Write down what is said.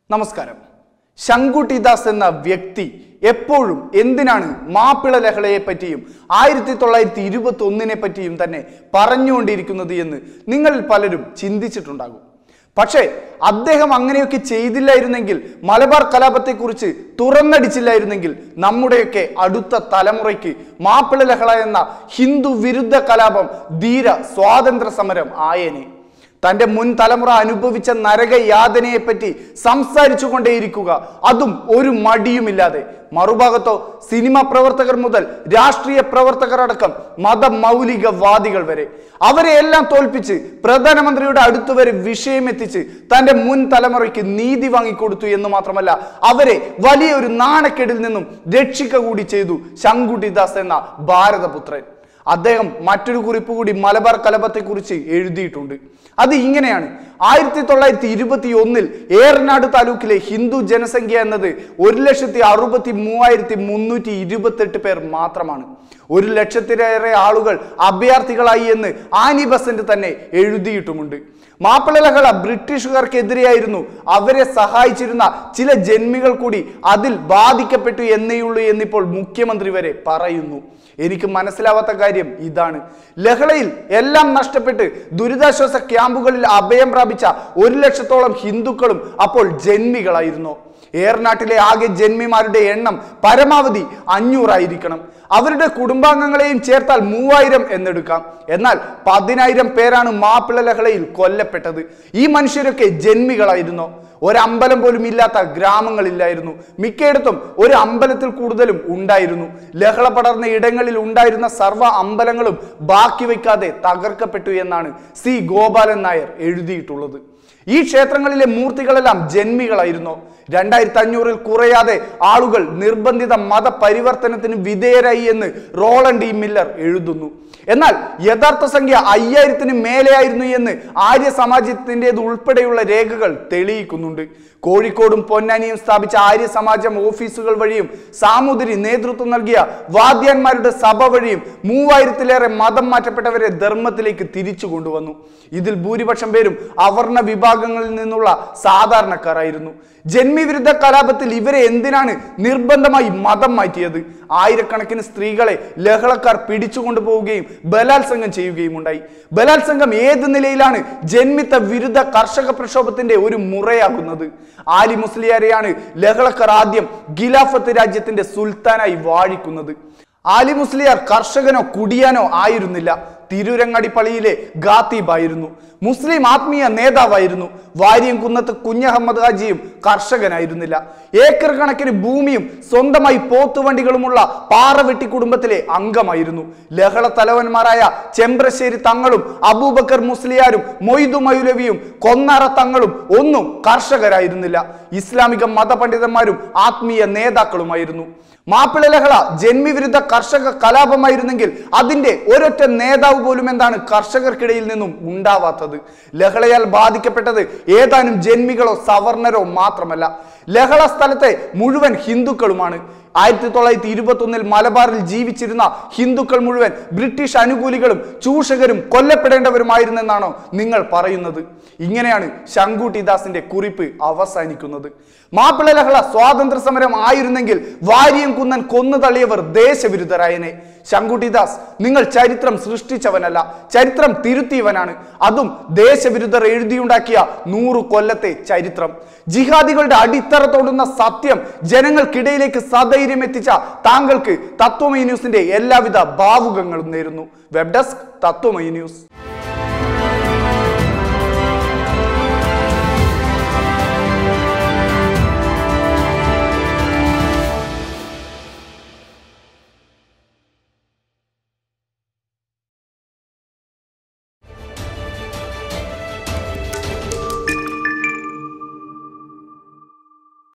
നമസ്കാരം ശങ്കുട്ടിദാസ് എന്ന വ്യക്തി എപ്പോഴും എന്തിനാണ് മാപ്പിള ലഹളയെ പറ്റിയും ആയിരത്തി തൊള്ളായിരത്തി ഇരുപത്തി ഒന്നിനെ പറ്റിയും തന്നെ പറഞ്ഞുകൊണ്ടിരിക്കുന്നത് എന്ന് നിങ്ങളിൽ പലരും ചിന്തിച്ചിട്ടുണ്ടാകും പക്ഷേ അദ്ദേഹം അങ്ങനെയൊക്കെ ചെയ്തില്ലായിരുന്നെങ്കിൽ മലബാർ കലാപത്തെക്കുറിച്ച് തുറന്നടിച്ചില്ലായിരുന്നെങ്കിൽ നമ്മുടെയൊക്കെ അടുത്ത തലമുറയ്ക്ക് മാപ്പിള ലഹള എന്ന ഹിന്ദു വിരുദ്ധ കലാപം ധീര സ്വാതന്ത്ര്യ സമരം ആയേനെ തന്റെ മുൻ തലമുറ അനുഭവിച്ച നരക യാതനയെപ്പറ്റി സംസാരിച്ചു കൊണ്ടേയിരിക്കുക അതും ഒരു മടിയുമില്ലാതെ മറുഭാഗത്തോ സിനിമ പ്രവർത്തകർ മുതൽ രാഷ്ട്രീയ പ്രവർത്തകർ അടക്കം മതമൗലികവാദികൾ വരെ അവരെ എല്ലാം തോൽപ്പിച്ച് പ്രധാനമന്ത്രിയുടെ അടുത്ത് വരെ വിഷയമെത്തിച്ച് തന്റെ മുൻ തലമുറയ്ക്ക് നീതി വാങ്ങിക്കൊടുത്തു എന്ന് മാത്രമല്ല അവരെ വലിയൊരു നാണക്കേടിൽ നിന്നും രക്ഷിക്ക കൂടി ചെയ്തു ശങ്കുട്ടിദാസ് എന്ന ഭാരതപുത്രൻ അദ്ദേഹം മറ്റൊരു കുറിപ്പ് കൂടി മലബാർ കലപത്തെക്കുറിച്ച് എഴുതിയിട്ടുണ്ട് അത് ഇങ്ങനെയാണ് ആയിരത്തി തൊള്ളായിരത്തി ഇരുപത്തി ഒന്നിൽ ഏറനാട് താലൂക്കിലെ ഹിന്ദു ജനസംഖ്യ എന്നത് ഒരു ലക്ഷത്തി അറുപത്തി മൂവായിരത്തി മുന്നൂറ്റി ഇരുപത്തെട്ട് പേർ മാത്രമാണ് ഒരു ലക്ഷത്തിലേറെ ആളുകൾ അഭയാർത്ഥികളായി എന്ന് ആനി ബസന്റ് തന്നെ എഴുതിയിട്ടുമുണ്ട് മാപ്പിള ലഹള ബ്രിട്ടീഷുകാർക്കെതിരെയായിരുന്നു അവരെ സഹായിച്ചിരുന്ന ചില ജന്മികൾ കൂടി അതിൽ ബാധിക്കപ്പെട്ടു എന്നേയുള്ളൂ എന്നിപ്പോൾ മുഖ്യമന്ത്രി വരെ പറയുന്നു എനിക്ക് മനസ്സിലാവാത്ത കാര്യം ഇതാണ് ലഹളയിൽ എല്ലാം നഷ്ടപ്പെട്ട് ദുരിതാശ്വാസ ക്യാമ്പുകളിൽ അഭയം പ്രാപിച്ച ഒരു ലക്ഷത്തോളം ഹിന്ദുക്കളും അപ്പോൾ ജന്മികളായിരുന്നു ഏർനാട്ടിലെ ആകെ ജന്മിമാരുടെ എണ്ണം പരമാവധി അഞ്ഞൂറായിരിക്കണം അവരുടെ കുടുംബാംഗങ്ങളെയും ചേർത്താൽ മൂവായിരം എന്നെടുക്കാം എന്നാൽ പതിനായിരം പേരാണ് മാപ്പിള ലഹളയിൽ കൊല്ലപ്പെട്ടത് ഈ മനുഷ്യരൊക്കെ ജന്മികളായിരുന്നു ഒരമ്പലം പോലും ഇല്ലാത്ത ഗ്രാമങ്ങളില്ലായിരുന്നു മിക്കയിടത്തും ഒരു അമ്പലത്തിൽ കൂടുതലും ഉണ്ടായിരുന്നു ലഹള പടർന്ന ഇടങ്ങളിൽ ഉണ്ടായിരുന്ന സർവ്വ അമ്പലങ്ങളും ബാക്കി വയ്ക്കാതെ തകർക്കപ്പെട്ടു എന്നാണ് സി ഗോപാലൻ നായർ എഴുതിയിട്ടുള്ളത് ഈ ക്ഷേത്രങ്ങളിലെ മൂർത്തികളെല്ലാം ജന്മികളായിരുന്നു രണ്ടായിരത്തി അഞ്ഞൂറിൽ കുറയാതെ ആളുകൾ നിർബന്ധിത മതപരിവർത്തനത്തിന് വിധേയരായി എന്ന് റോളണ്ട് ഇ മില്ലർ എഴുതുന്നു എന്നാൽ യഥാർത്ഥ സംഖ്യ അയ്യായിരത്തിന് മേലെയായിരുന്നു എന്ന് ആര്യ സമാജത്തിൻ്റെത് ഉൾപ്പെടെയുള്ള രേഖകൾ തെളിയിക്കുന്നുണ്ട് കോഴിക്കോടും പൊന്നാനിയും സ്ഥാപിച്ച ആര്യ സമാജം ഓഫീസുകൾ വഴിയും സാമൂതിരി നേതൃത്വം നൽകിയ വാദ്യാന്മാരുടെ സഭ വഴിയും മൂവായിരത്തിലേറെ മതം മാറ്റപ്പെട്ടവരെ ധർമ്മത്തിലേക്ക് തിരിച്ചു കൊണ്ടുവന്നു ഇതിൽ ഭൂരിപക്ഷം പേരും അവർണ വിഭാഗങ്ങളിൽ നിന്നുള്ള സാധാരണക്കാരായിരുന്നു ജന്മിവിരുദ്ധ കലാപത്തിൽ ഇവരെ എന്തിനാണ് നിർബന്ധമായി മതം മാറ്റിയത് ആയിരക്കണക്കിന് സ്ത്രീകളെ ലഹളക്കാർ പിടിച്ചുകൊണ്ടു പോവുകയും ബലാത്സംഗം ചെയ്യുകയും ഉണ്ടായി ബലാത്സംഗം ഏത് നിലയിലാണ് ജന്മിത്ത വിരുദ്ധ കർഷക പ്രക്ഷോഭത്തിന്റെ ഒരു മുറയാകുന്നത് ആലി മുസ്ലിയാരെയാണ് ലഹളക്കാർ ആദ്യം ഗിലാഫത്ത് രാജ്യത്തിന്റെ സുൽത്താനായി വാഴിക്കുന്നത് ആലി മുസ്ലിയാർ കർഷകനോ കുടിയാനോ ആയിരുന്നില്ല തിരൂരങ്ങാടിപ്പള്ളിയിലെ ഖാത്തീബായിരുന്നു മുസ്ലിം ആത്മീയ നേതാവായിരുന്നു വാര്യം കുന്നത്ത് കുഞ്ഞഹമ്മദ് ഹാജിയും കർഷകനായിരുന്നില്ല ഏക്കർ കണക്കിന് ഭൂമിയും സ്വന്തമായി പോത്തുവണ്ടികളുമുള്ള പാറവെട്ടി കുടുംബത്തിലെ അംഗമായിരുന്നു ലഹള തലവന്മാരായ ചെമ്പ്രശ്ശേരി തങ്ങളും അബൂബക്കർ മുസ്ലിയാരും മൊയ്തു മൗലവിയും കൊന്നാറ തങ്ങളും ഒന്നും കർഷകരായിരുന്നില്ല ഇസ്ലാമിക മതപണ്ഡിതന്മാരും ആത്മീയ നേതാക്കളുമായിരുന്നു മാപ്പിള ലഹള ജന്മിവിരുദ്ധ കർഷക കലാപമായിരുന്നെങ്കിൽ അതിന്റെ ഒരൊറ്റ നേതാവ് പോലും എന്താണ് കർഷകർക്കിടയിൽ നിന്നും ഉണ്ടാവാത്തത് ലഹളയാൽ ബാധിക്കപ്പെട്ടത് ഏതാനും ജന്മികളോ സവർണരോ മാത്രമല്ല ലഹള സ്ഥലത്തെ മുഴുവൻ ഹിന്ദുക്കളുമാണ് ആയിരത്തി തൊള്ളായിരത്തി ഇരുപത്തി ഒന്നിൽ മലബാറിൽ ജീവിച്ചിരുന്ന ഹിന്ദുക്കൾ മുഴുവൻ ബ്രിട്ടീഷ് അനുകൂലികളും ചൂഷകരും കൊല്ലപ്പെടേണ്ടവരുമായിരുന്നെന്നാണോ നിങ്ങൾ പറയുന്നത് ഇങ്ങനെയാണ് ശങ്കുട്ടിദാസിന്റെ കുറിപ്പ് അവസാനിക്കുന്നത് മാപ്പിള ലഹള സ്വാതന്ത്ര്യ സമരം ആയിരുന്നെങ്കിൽ വാരിയം കുന്നൻ കൊന്നു തള്ളിയവർ ദേശവിരുദ്ധരായനെ ശങ്കുട്ടിദാസ് നിങ്ങൾ ചരിത്രം സൃഷ്ടിച്ചവനല്ല ചരിത്രം തിരുത്തിയവനാണ് അതും ദേശവിരുദ്ധർ എഴുതിയുണ്ടാക്കിയ നൂറു കൊല്ലത്തെ ചരിത്രം ജിഹാദികളുടെ അടിത്തറ തോടുന്ന സത്യം ജനങ്ങൾക്കിടയിലേക്ക് സധൈര്യം എത്തിച്ച താങ്കൾക്ക് തത്വമൈ ന്യൂസിന്റെ എല്ലാവിധ ഭാവുകങ്ങളും നേരുന്നു വെബ് ഡെസ്ക് തത്വമൈ ന്യൂസ്